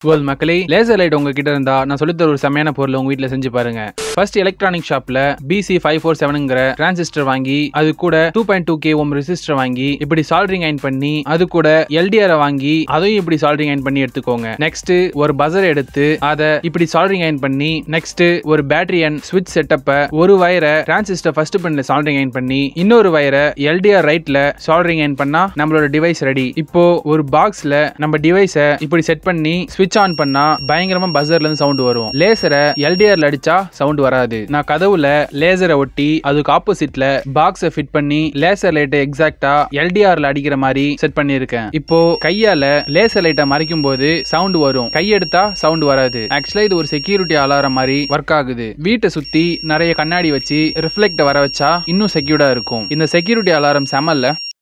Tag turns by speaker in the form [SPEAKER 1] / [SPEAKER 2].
[SPEAKER 1] world மக்களே laser light உங்ககிட்ட இருந்தா நான் சொல்லித்தர ஒரு செமையான பொருள் உங்க வீட்ல செஞ்சு பாருங்க ஃபர்ஸ்ட் எலக்ட்ரானிக் ஷாப்ல பிசி ஃபைவ் ஃபோர் செவனுங்கிற டிரான்சிஸ்டர் வாங்கி அது கூட two point two K ohm resistor வாங்கி இப்படி சால்டரிங் அயன் பண்ணி அது கூட எல்டிஆர் வாங்கி அதையும் இப்படி சால்டரிங் அயன் பண்ணி எடுத்துக்கோங்க நெக்ஸ்ட் ஒரு பசர் எடுத்து அதை இப்படி சால்டரிங் அயன் பண்ணி நெக்ஸ்ட் ஒரு பேட்டரி அண்ட் ஸ்விட்ச் செட்டப்ப ஒரு வயரை டிரான்சிஸ்டர் ஃபர்ஸ்ட் பின்ல சால்டரிங் அயன் பண்ணி இன்னொரு வயரை எல்டிஆர் ரைட்ல சால்டரிங் அயன் பண்ணா நம்மளோட டிவைஸ் ரெடி இப்போ ஒரு பாக்ஸ்ல நம்ம டிவைஸை இப்படி செட் பண்ணி ஸ்விட்ச் ஆன் பண்ணா பயங்கரமா பஸ்ஸர்ல இருந்து சவுண்ட் வரும் லேசரை எல்டிஆர்ல அடிச்சா சவுண்ட் வராது நான் கதவுல லேசரை ஒட்டி அதுக்கு ஆப்போசிட்ல பாக்ஸை ஃபிட் பண்ணி லேசர் லைட்டை எக்ஸாக்டா எல்டிஆர்ல அடிக்கிற மாதிரி செட் பண்ணியிருக்கேன் இப்போ கையால லேசர் லைட்டை மறைக்கும் போது சவுண்ட் வரும் கையெடுத்தா சவுண்ட் வராது ஆக்சுவலா இது ஒரு செக்யூரிட்டி அலாரம் மாதிரி ஒர்க் ஆகுது வீட்டை சுத்தி நிறைய கண்ணாடி வச்சு ரிஃப்ளெக்ட் வர வச்சா இன்னும் செக்யூர்டா இருக்கும் இந்த செக்யூரிட்டி அலாரம் செமல்ல